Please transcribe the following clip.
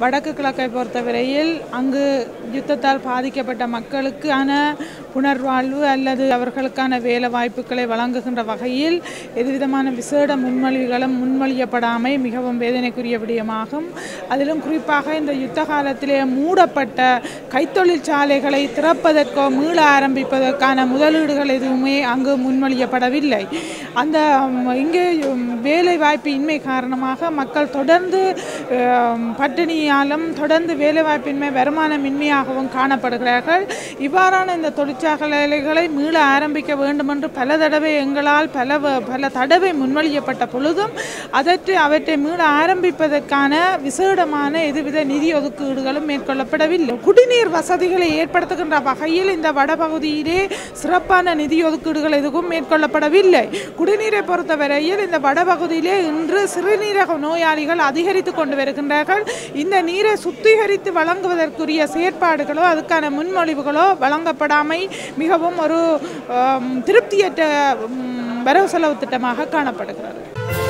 வடக்கு கிழக்கை பொறுத்தவரையில் அங்கு யுத்தத்தால் பாதிக்கப்பட்ட மக்களுக்கான புனர்வாழ்வு அல்லது அவர்களுக்கான வேலை வாய்ப்புகளை வழங்குகின்ற வகையில் எதுவிதமான விசேட முன்மொழிவுகளும் முன்மொழியப்படாமை மிகவும் வேதனைக்குரிய விடயமாகும் அதிலும் குறிப்பாக இந்த யுத்த காலத்திலே மூடப்பட்ட கைத்தொழிற்சாலைகளை திறப்பதற்கோ மீள ஆரம்பிப்பதற்கான முதலீடுகள் எதுவுமே அங்கு முன்மொழியப்படவில்லை அந்த ம், இங்கே ம், வேலை வாய்ப்பு இன்மை காரணமாக மக்கள் தொடர்ந்து அம், பட்டினியாலும் தொடர்ந்து வேலைவாய்ப்பின்மை வருமானமின்மையாகவும் காணப்படுகிறார்கள் இவ்வாறான இந்த தொழிற்சாலைகளை மீள ஆரம்பிக்க வேண்டும் என்று பல தடவை எங்களால் பல வ- பல தடவை முன்மொழியப்பட்ட பொழுதும் அதற்கு அவற்றை மீள ஆரம்பிப்பதற்கான விசேடமான எதுவித நிதி ஒதுக்கீடுகளும் மேற்கொள்ளப்படவில்லை குடிநீர் வசதிகளை ஏற்படுத்துகின்ற வகையில் இந்த வடபகுதியிலே சிறப்பான நிதி ஒதுக்கீடுகள் எதுவும் மேற்கொள்ளப்படவில்லை குடிநீரை பொறுத்தவரையில் இந்த வடபகுதியிலே இன்று சிறுநீரக நோயாளிகள் அதிகரித்து கொண்டு வருகின்றார்கள் இந்த நீரை சுத்திகரித்து வழங்குவதற்குரிய செயற்பாடுகளோ அதுக்கான முன்மொழிவுகளோ வழங்கப்படாமை மிகவும் ஒரு ஆம், திருப்தியற்ற ம், வரவு செலவு திட்டமாக காணப்படுகிறது